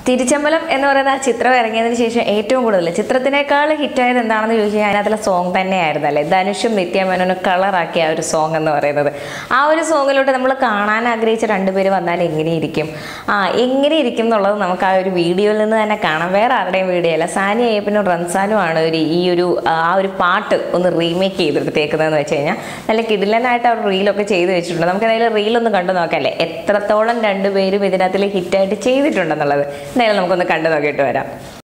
തിരിച്ചമ്പലം എന്ന് പറയുന്ന ആ ചിത്രം ഇറങ്ങിയതിന് ശേഷം ഏറ്റവും കൂടുതൽ ചിത്രത്തിനേക്കാൾ ഹിറ്റായത് എന്താണെന്ന് ചോദിച്ചു കഴിഞ്ഞാൽ അതിനകത്തുള്ള സോങ് തന്നെയായിരുന്നു അല്ലേ ധനുഷും നിത്യമേനോനും കളറാക്കിയ ആ ഒരു സോങ് എന്ന് പറയുന്നത് ആ ഒരു സോങ്ങിലൂടെ നമ്മൾ കാണാൻ ആഗ്രഹിച്ച രണ്ടുപേര് വന്നാൽ എങ്ങനെയിരിക്കും ആ എങ്ങനെയിരിക്കും എന്നുള്ളത് നമുക്ക് ആ ഒരു വീഡിയോയിൽ നിന്ന് തന്നെ കാണാം വേറെ ആരുടെയും വീഡിയോ അല്ല സാനി അയ്യപ്പനും റംസാനും ആണ് ഒരു ഈ ഒരു ആ ഒരു പാട്ട് ഒന്ന് റീമേക്ക് ചെയ്തെടുത്തേക്കുന്നതെന്ന് വെച്ച് കഴിഞ്ഞാൽ നല്ല കിടിലനായിട്ട് അവർ റീലൊക്കെ ചെയ്ത് വെച്ചിട്ടുണ്ട് നമുക്ക് ഏതായാലും റീലൊന്ന് കണ്ടു നോക്കല്ലേ എത്രത്തോളം രണ്ടുപേരും ഇതിനകത്തിൽ ഹിറ്റായിട്ട് ചെയ്തിട്ടുണ്ടെന്നുള്ളത് എന്തായാലും നമുക്കൊന്ന് കണ്ടു നോക്കിയിട്ട് വരാം